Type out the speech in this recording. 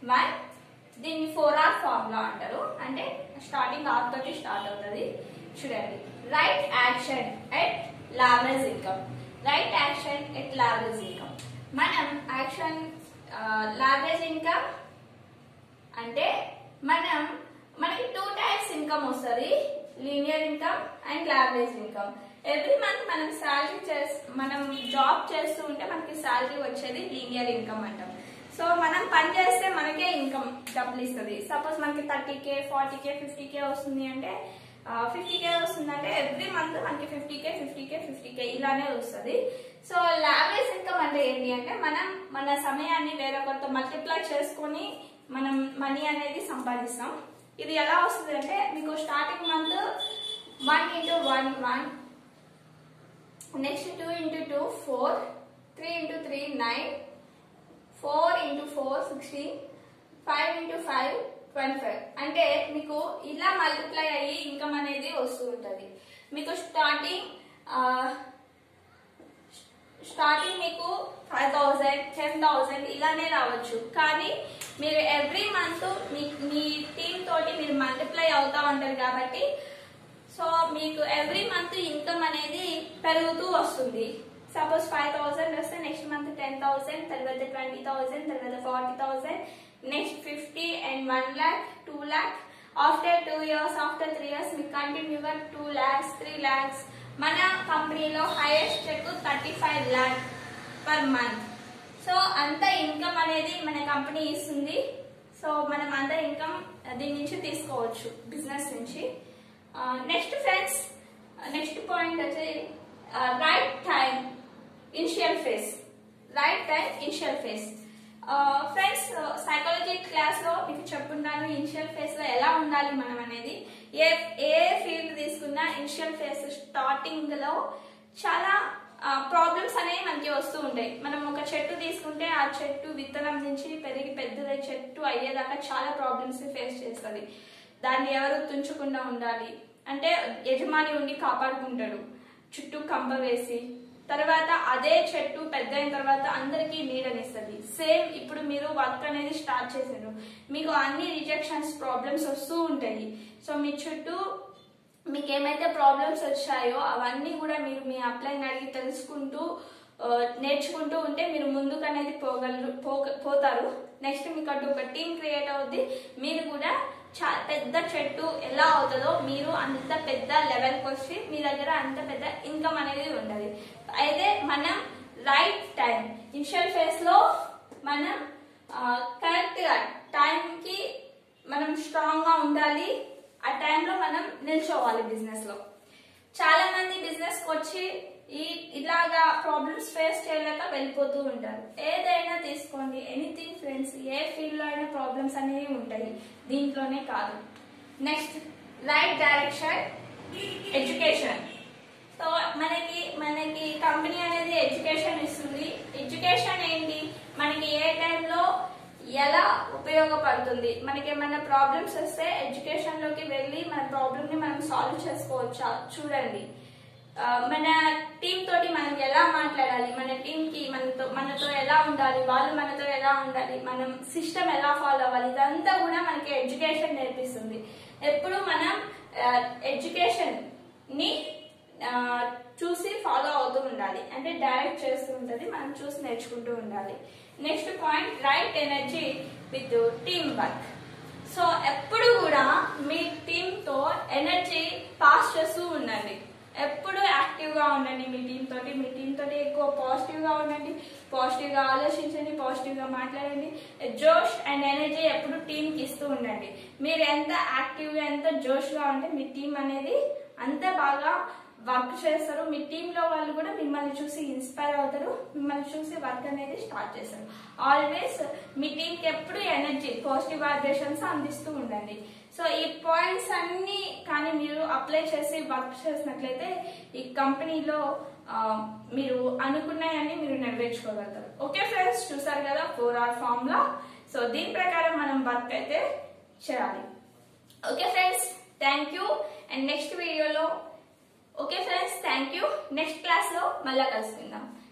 one దీన్ని four are formula అంటారు అంటే స్టార్టింగ్ ఆర్ తోటి స్టార్ట్ అవుతుంది చూడండి right action at leverage income right action at leverage income మనం యాక్షన్ లావరేజ్ ఇన్కమ్ అంటే మనం మనకి టూ టైప్స్ ఇన్కమ్ వస్తుంది linear income and leverage income every month మనం శాలరీ చేస్ మనం జాబ్ చేస్తూ ఉంటే మనకి శాలరీ వచ్చేది లీనియర్ ఇన్కమ్ అంటాం సో మనం పని చేస్తే మనకే ఇన్కమ్ డబ్బులు ఇస్తుంది సపోజ్ మనకి thirty K forty K fifty K వస్తుంది అంటే ఫిఫ్టీ కే వస్తుంది అంటే ఎవ్రీ మంత్ మనకి fifty K fifty K fifty K ఇలానే వస్తుంది సో లావరేజ్ ఇన్కమ్ అంటే ఏంటి అంటే మనం మన సమయాన్ని వేరొకరితో మల్టిప్లై చేసుకొని మనం మనీ అనేది సంపాదిస్తాం ఇది ఎలా వస్తుంది అంటే మీకు starting month one into one one next two into two four three into three nine four into four sixteen five into five twenty five అంటే మీకు ఇలా మల్టిప్లై అయ్యి ఇన్కమ్ అనేది వస్తూ ఉంటుంది మీకు స్టార్టింగ్ స్టార్టింగ్ మీకు ఫైవ్ థౌసండ్ టెన్ థౌసండ్ ఇలానే రావచ్చు కానీ మీరు ఎవ్రీ మంత్ మీ మీ టీమ్ తోటి మీరు మల్టిప్లై అవుతా ఉంటారు కాబట్టి సో మీకు ఎవ్రీ మంత్ ఇన్కమ్ అనేది పెరుగుతూ వస్తుంది సపోజ్ ఫైవ్ థౌసండ్ వస్తే నెక్స్ట్ మంత్ టెన్ థౌసండ్ తర్వాత ట్వంటీ థౌసండ్ తర్వాత forty thousand next fifty and one lakh two lakh after two years after three years మీకు కంటిన్యూగా టూ ల్యాక్స్ త్రీ ల్యాక్స్ మన కంపెనీలో highest check thirty five lakh per month so అంత income అనేది మన కంపెనీ ఇస్తుంది సో మనం అంత ఇన్కమ్ దీని నుంచి తీసుకోవచ్చు బిజినెస్ నుంచి నెక్స్ట్ ఫ్రెండ్స్ నెక్స్ట్ పాయింట్ వచ్చి right time initial phase right time initial phase friends psychology class లో మీకు చెప్పున్నాను ఇనిషియల్ ఫేస్ లో ఎలా ఉండాలి మనం అనేది ఏ ఏ ఫీల్డ్ తీసుకున్నా ఇనిషియల్ ఫేస్ స్టార్టింగ్ లో చాలా ప్రాబ్లమ్స్ అనేవి మనకి వస్తూ ఉంటాయి మనం ఒక చెట్టు తీసుకుంటే ఆ చెట్టు విత్తనం నుంచి పెరిగి పెద్దదై చెట్టు అయ్యేదాకా చాలా ప్రాబ్లమ్స్ ఫేస్ చేస్తుంది దాన్ని ఎవరు తుంచకుండా ఉండాలి అంటే యజమాని ఉండి కాపాడుకుంటాడు చుట్టూ కంప వేసి తర్వాత అదే చెట్టు పెద్ద అయిన తర్వాత అందరికీ నీడనిస్తుంది సేమ్ ఇప్పుడు మీరు వర్క్ అనేది స్టార్ట్ చేసారు మీకు అన్ని రిజెక్షన్స్ ప్రాబ్లమ్స్ వస్తూ ఉంటాయి సో మీ చుట్టూ మీకు ఏమైతే ప్రాబ్లమ్స్ వచ్చాయో అవన్నీ కూడా మీరు మీ అప్లైని అడిగి తెలుసుకుంటూ ఆ, నేర్చుకుంటూ ఉంటే మీరు ముందుకు అనేది పోగలరు పోగ- పోతారు నెక్స్ట్ మీకు అటు ఒక టీం క్రియేట్ అవుద్ది మీరు కూడా చా పెద్ద చెట్టు ఎలా అవుతుందో మీరు అంత పెద్ద లెవెల్కి వచ్చి మీ దగ్గర అంత పెద్ద ఇన్కమ్ అనేది ఉండదు అయితే మనం రైట్ టైం ఇనిషియల్ ఫేస్ లో మనం కరెక్ట్ గా టైంకి మనం స్ట్రాంగ్ గా ఉండాలి ఆ టైంలో మనం నిల్చోవాలి బిజినెస్ లో చాలా మంది బిజినెస్ కి వచ్చి ఈ ఇలాగా ప్రాబ్లమ్స్ ఫేస్ చేయలేక వెళ్ళిపోతూ ఉంటారు ఏదైనా తీసుకోండి ఎనీథింగ్ ఫ్రెండ్స్ ఏ ఫీల్డ్ లో అయినా ప్రాబ్లమ్స్ అనేవి ఉంటాయి దీంట్లోనే కాదు next right direction education so మనకి మనకి కంపెనీ అనేది ఎడ్యుకేషన్ ఇస్తుంది ఎడ్యుకేషన్ ఏంటి మనకి ఏ టైంలో ఎలా ఉపయోగపడుతుంది మనకి ఏమైనా ప్రాబ్లమ్స్ వస్తే ఎడ్యుకేషన్ లోకి వెళ్ళి మన ప్రాబ్లమ్ ని మనం సాల్వ్ చేసుకోవచ్చా చూడండి ఆ, మన టీం తోటి మనం ఎలా మాట్లాడాలి మన టీం కి మనతో మనతో ఎలా ఉండాలి వాళ్ళు మనతో ఎలా ఉండాలి మనం సిస్టమ్ ఎలా ఫాలో అవ్వాలి ఇదంతా కూడా మనకి ఎడ్యుకేషన్ నేర్పిస్తుంది ఎప్పుడు మనం ఎడ్యుకేషన్ ని ఆ, చూసి ఫాలో అవుతూ ఉండాలి అంటే డైరెక్ట్ చేస్తూ ఉంటుంది మనం చూసి నేర్చుకుంటూ ఉండాలి next point right energy with team work so ఎప్పుడు కూడా మీ టీమ్ తో ఎనర్జీ పాస్ చేస్తూ ఉండండి ఎప్పుడు యాక్టివ్ గా ఉండండి మీ టీం తోటి మీ టీం తోటి ఎక్కువ పాజిటివ్ గా ఉండండి పాజిటివ్ గా ఆలోచించండి పాజిటివ్ గా మాట్లాడండి జోష్ అండ్ ఎనర్జీ ఎప్పుడు టీం కి ఇస్తూ ఉండండి మీరు ఎంత యాక్టివ్ గా ఎంత జోష్ గా ఉంటే మీ టీం అనేది అంత బాగా వర్క్ చేస్తారు మీ టీమ్ లో వాళ్ళు కూడా మిమ్మల్ని చూసి ఇన్స్పైర్ అవుతారు మిమ్మల్ని చూసి వర్క్ అనేది స్టార్ట్ చేస్తారు ఆల్వేస్ మీ టీమ్ కి ఎప్పుడు ఎనర్జీ పాజిటివ్ వైబ్రేషన్స్ అందిస్తూ ఉండండి సో ఈ పాయింట్స్ అన్ని కానీ మీరు అప్లై చేసి వర్క్ చేసినట్లయితే ఈ కంపెనీలో ఆ, మీరు అనుకున్నాయని మీరు నెరవేర్చుకోగలుగుతారు ఓకే ఫ్రెండ్స్ చూసారు కదా ఫోర్ ఆర్ ఫార్ములా సో దీని ప్రకారం మనం వర్క్ అయితే చేయాలి okay friends thank you and next వీడియోలో okay friends thank you next క్లాస్లో మళ్ళీ కలుసుకుందాం